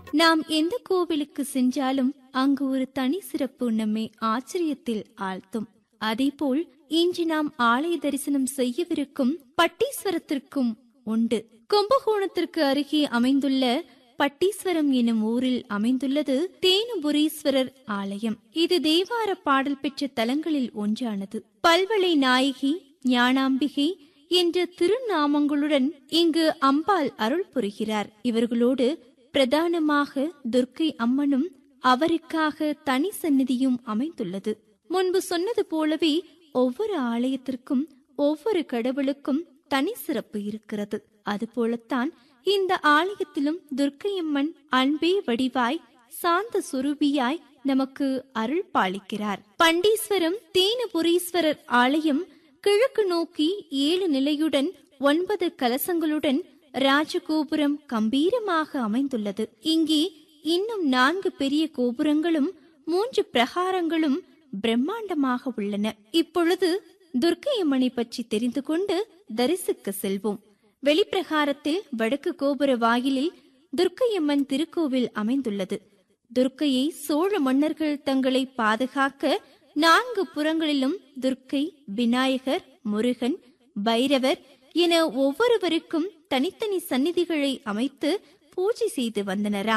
நாம் எந்த கோவிலுக்கு சென்றாலும் அங்கு ஒரு தனி சிறப்பு நம்மை ஆச்சரியத்தில் ஆழ்த்தும் அதேபோல் இன்று நாம் ஆலய தரிசனம் செய்யவிருக்கும் பட்டீஸ்வரத்திற்கும் உண்டு கும்பகோணத்திற்கு அருகே அமைந்துள்ள பட்டீஸ்வரம் எனும் ஊரில் அமைந்துள்ளது தேனுபுரீஸ்வரர் ஆலயம் இது தேவார பாடல் பெற்ற தலங்களில் ஒன்றானது பல்வளை நாயகி ஞானாம்பிகை என்ற திருநாமங்களுடன் இங்கு அம்பாள் அருள் புரிகிறார் இவர்களோடு பிரதானமாக துர்க்கை அம்மனும் அவருக்காக தனி சந்நிதியும் அமைந்துள்ளது முன்பு சொன்னது போலவே ஒவ்வொரு ஆலயத்திற்கும் ஒவ்வொரு கடவுளுக்கும் தனி சிறப்பு இருக்கிறது அதுபோலத்தான் இந்த ஆலயத்திலும் துர்க்கையம்மன் அன்பே வடிவாய் சாந்த சுரூபியாய் நமக்கு அருள் பாலிக்கிறார் பண்டீஸ்வரம் தேனபுரீஸ்வரர் ஆலயம் கிழக்கு நோக்கி ஏழு நிலையுடன் ஒன்பது கலசங்களுடன் ராஜகோபுரம் கம்பீரமாக அமைந்துள்ளது இங்கே இன்னும் நான்கு பெரிய கோபுரங்களும் மூன்று பிரகாரங்களும் பிரம்மாண்டமாக உள்ளன இப்பொழுது துர்க்கையம்மனை பற்றி தெரிந்து கொண்டு தரிசிக்க செல்வோம் வெளிப்பிரகாரத்தில் வடக்கு கோபுர வாயிலில் துர்க்கையம்மன் திருக்கோவில் அமைந்துள்ளது துர்க்கையை சோழ மன்னர்கள் தங்களை பாதுகாக்க நான்கு புறங்களிலும் துர்க்கை விநாயகர் முருகன் பைரவர் என ஒவ்வொருவருக்கும் தனித்தனி சந்நிதிகளை அமைத்து பூஜை செய்து வந்தனராம்